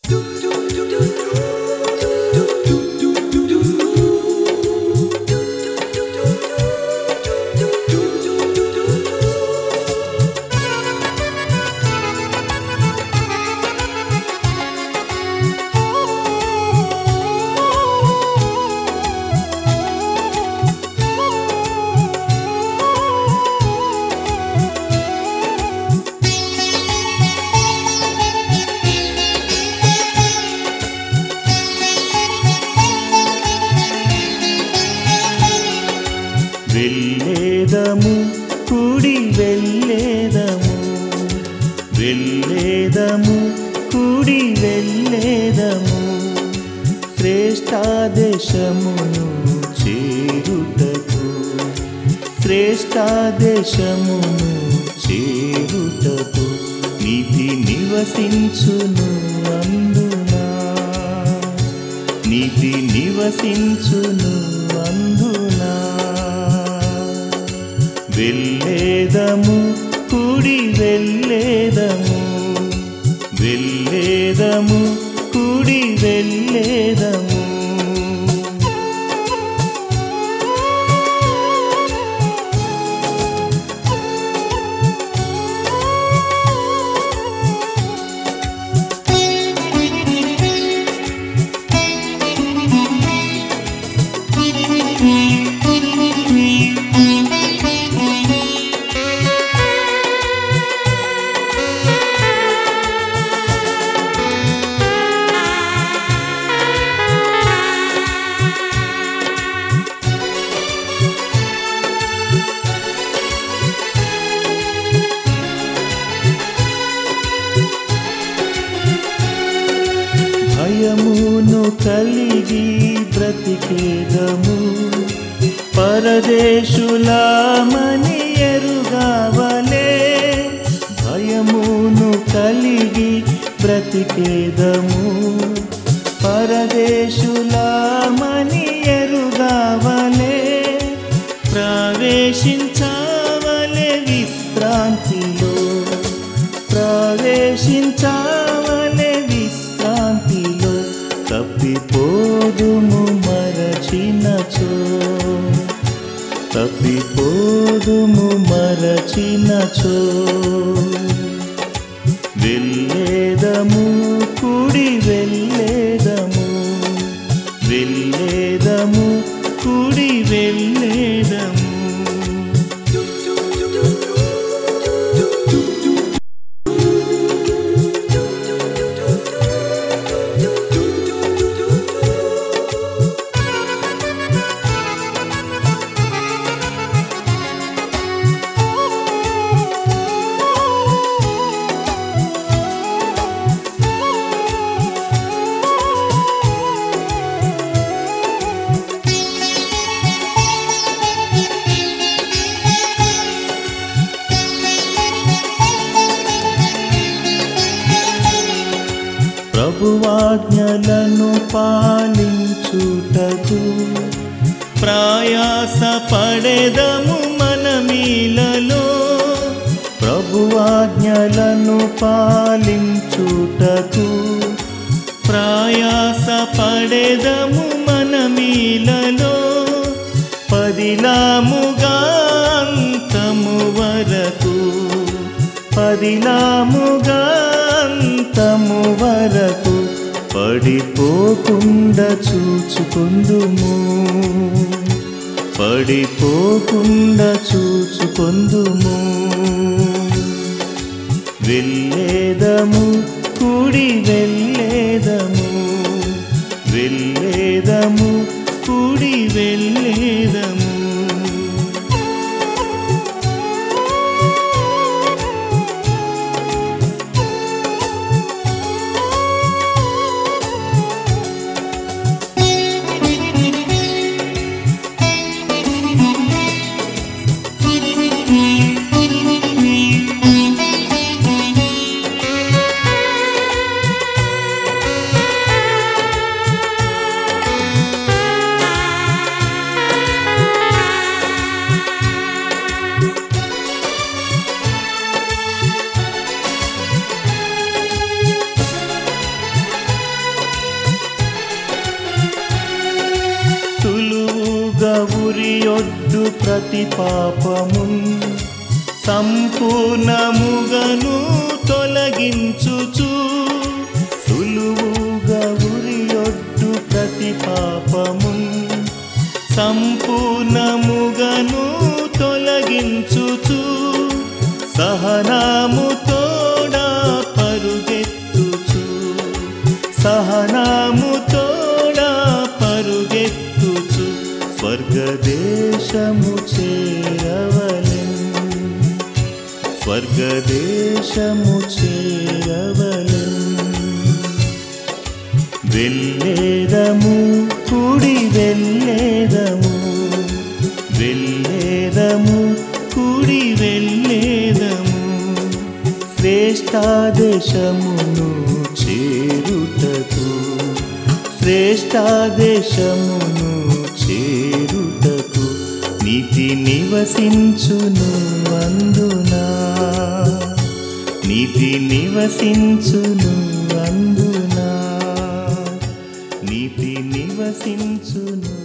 వెళ్ళేదము కుడి వెళ్ళేదము వెళ్ళేదము కుడి వెళ్ళేదము శ్రేష్టాదేశమును చేరుటకు శ్రేష్టాదేశమును చేరుటకు నీతి నివసించును అందునా నీతి నివసించును అందునా వెళ్ళేదము కుడి వెళ్ళేదము వెళ్ళేదము కుడి వెళ్ళేదము భయమును కలిగి బ్రతికేదము పరదేశులామని ఎరుగావలే భయమును కలిగి బ్రతికేదము పరదేశులామని ఎరుగావలే ప్రవేశించావలే విశ్రాంతిలో ప్రవేశించావలే విశ్రాంతిలో తప్పిపోదుము మరచినచో తప్పిపోదుము మరచినచో వెళ్ళేదము కుడి వెళ్ళేదము వెళ్ళేదము కుడి వెళ్ళేదము ప్రభువాజ్ఞలను పాలించుటకు ప్రయాస పడెదము మనమీలలో ప్రభువాజ్ఞలను పాలించుటకు ప్రయాస పడెదము మనమీలలో పదిలాముగా అంతము వరకు పదిలాముగా అంతము వరకు పడిపోకుండా చూచుకొందుము పడిపోకుండా చూచుకొందుము వెళ్ళేదము కుడి వెళ్ళేదము వెళ్ళేదము కుడి వెళ్ళేదము ఆ ఉరియొడ్డు ప్రతి పాపమున్ సంపూర్ణముగను తొలగించుచు సులువుగా ఉరియొడ్డు ప్రతి పాపమున్ సంపూర్ణముగను తొలగించుచు సహనాము తోడా పరుగెత్తుచు సహనాము తోడా పరుగెత్తుచు స్వర్గదేశము చేరవలెన్ స్వర్గదేశము చేరవలెన్ వెళ్ళేదము కుడి వెళ్ళేదము వెళ్ళేదము కుడి వెళ్ళేదము శ్రేష్టాదేశమును చేరుటకు శ్రేష్టాదేశమును చేరుటకు నీతి నివసించును అందునా నీతి నివసించును అందునా నీతి నివసించును